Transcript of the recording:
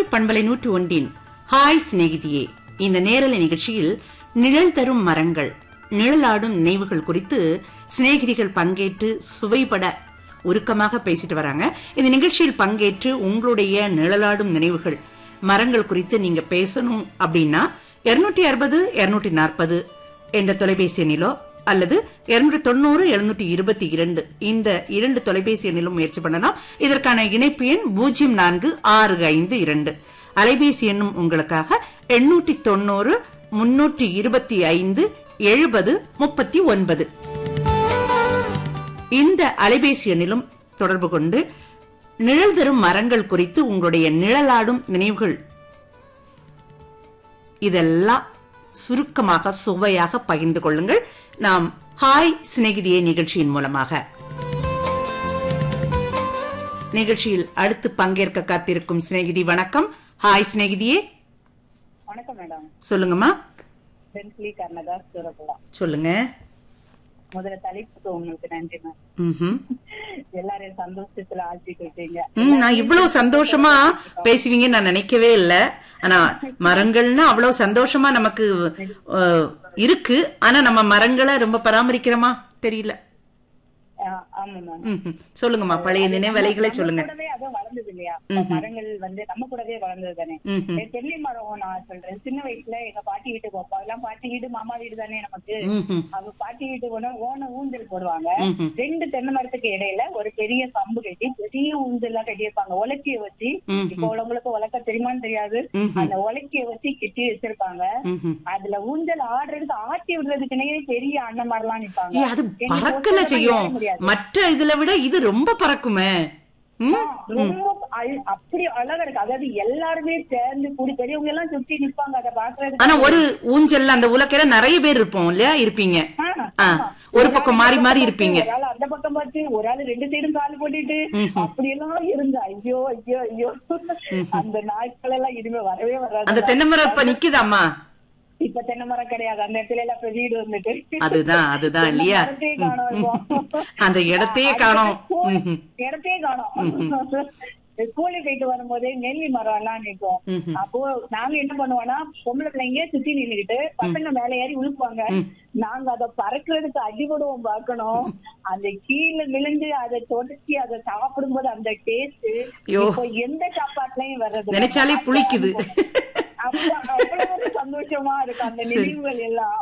பண்பலை நூற்று ஒன்றின் ஹாய் சிநேகிதியே இந்த நேரலை நிகழ்ச்சியில் நிழல் தரும் மரங்கள் நிழலாடும் நினைவுகள் குறித்து சிநேகிதிகள் பங்கேற்று சுவைபட உருக்கமாக பேசிட்டு வராங்க இந்த நிகழ்ச்சியில் பங்கேற்று உங்களுடைய நிழலாடும் நினைவுகள் மரங்கள் குறித்து நீங்க பேசணும் அப்படின்னா இருநூற்றி அறுபது இருநூற்றி நாற்பது என்ற தொலைபேசி எண்ணிலோ அல்லது இருநூற்றி தொண்ணூறு எழுநூற்றி இருபத்தி இரண்டு இந்த இரண்டு தொலைபேசி எண்ணிலும் முயற்சி பண்ணலாம் இதற்கான இணைப்பு எண் பூஜ்ஜியம் நான்கு ஆறு ஐந்து இரண்டு அலைபேசி எண்ணும் உங்களுக்காக எண்ணூற்றி தொண்ணூறு முன்னூற்றி இருபத்தி ஐந்து எழுபது முப்பத்தி ஒன்பது இந்த அலைபேசி எண்ணிலும் தொடர்பு கொண்டு நிழல் தரும் மரங்கள் குறித்து உங்களுடைய நிழலாடும் நினைவுகள் இதெல்லாம் சுருக்கமாக சுவையாக பகிர்ந்து கொள்ளுங்கள் நாம் ஹாய் சிநேகிதியே நிகழ்ச்சியின் மூலமாக நிகழ்ச்சியில் அடுத்து பங்கேற்க காத்திருக்கும் சிநேகிதி வணக்கம் ஹாய் சிநேகிதியே வணக்கம் மேடம் சொல்லுங்கம்மா சென்ட்லி கர்ணதாஸ் சூரகுலா சொல்லுங்க முதல்ல தலைப்புக்கு உங்களுக்கு நன்றி மேம் ம்ஹும். எல்லாரையும் சந்தோஷத்துல ஆழ்த்திட்டு இருக்கீங்க ம், நான் இவ்வளவு சந்தோஷமா பேசுவீங்கன்னு நான் நினைக்கவே இல்ல ஆனா மரங்கள்னா அவ்வளவு சந்தோஷமா நமக்கு அஹ், இருக்கு ஆனா நம்ம மரங்களை ரொம்ப பராமரிக்கிறோமா தெரியல ஆஹ் ஆமா மேம் ம்ஹும். சொல்லுங்கம்மா பழைய நினைவலைகளை சொல்லுங்க கூடவே அதுவும் வளர்ந்தது இல்லையா மரங்கள் வந்து நம்ம கூடவே வளர்ந்தது தானே ம்ஹும். தென்னை மரம் நான் சொல்றேன் சின்ன வயசுல எங்க பாட்டி வீட்டுக்கு போப்போம் எல்லாம் பாட்டி வீடு மாமா வீடு தானே நமக்கு ம்ஹும். அவங்க பாட்டி வீட்டுக்கு போனா ஓன ஊஞ்சல் போடுவாங்க ம்ஹும். ரெண்டு தென்னை மரத்துக்கு இடையில ஒரு பெரிய கம்பு கட்டி பெரிய ஊஞ்சல் கட்டியிருப்பாங்க உலக்கிய வச்சு ம்ஹும். இப்போ உள்ளவங்களுக்கு உலக்க தெரியுமான்னு தெரியாது ம்ஹும். அந்த உலக்கிய வச்சு கட்டி வச்சிருப்பாங்க ம்ஹும். அதுல ஊஞ்சல் ஆடுறதுக்கு ஆட்டி விடுறதுக்குனே பெரிய அண்ணன் மாதிரிலாம் நிப்பாங்க ஏய், அது எங்க பறக்கல ஊர்ல செய்யும் ஏற முடியாது. மற்ற இதுல விட இது ரொம்ப பறக்குமே ம்? ரொம்ப அழ- அப்படி அழகா இருக்கு அதாவது எல்லாருமே சேர்ந்து கூடி பெரியவங்க எல்லாம் சுத்தி நிப்பாங்க அதை பாக்குறதுக்கு ஆனா ஒரு ஊஞ்சல்ல அந்த உலக்கையில நிறைய பேர் இருப்போம் இல்லையா இருப்பீங்க ஆ, ஆ, ஆமா. ஒரு பக்கம் மாறி மாறி இருப்பீங்க ஒரு ஆள் அந்த பக்கம் பார்த்து ஒரு ஆள் ரெண்டு சைடும் கால் போட்டுட்டு அப்படி எல்லாம் இருந்தா ஐயோ ஐயோ ஐயோ அந்த நாட்கள் எல்லாம் இனிமே வரவே வராது அந்த தென்னை மரம் இப்ப நிக்குதாம்மா இப்ப தென்னை மரம் கிடையாது அந்த இடத்துல எல்லாம் இப்ப வீடு வந்துட்டு அதுதான் அதுதான் இல்லையா மரத்தையே காணோம் இப்போ. அந்த இடத்தையே காணோம் ம்ஹும். இடத்தையே காணோம் ஸ்கூலுக்கு போயிட்டு வரும்போதே நெல்லி மரம் எல்லாம் நிற்கும் ம்ஹும். அப்போ நாங்க என்ன பண்ணுவோம்னா பொம்பளை பிள்ளைங்க சுத்தி நின்னுக்கிட்டு பசங்க மேல ஏறி உழுப்புவாங்க நாங்க அதை பறக்கிறதுக்கு அடிபடுவோம் பார்க்கணும் அந்த கீழே விழுந்து அதை தொடச்சி அதை சாப்பிடும்போது அந்த டேஸ்ட் ஐயோ. இப்போ எந்த சாப்பாட்டுலயும் வர்றது இல்ல. நினைச்சாலே புளிக்குது அவ்வளவு அவ்வளவு ஒரு சந்தோஷமா இருக்கு அந்த நினைவுகள் எல்லாம்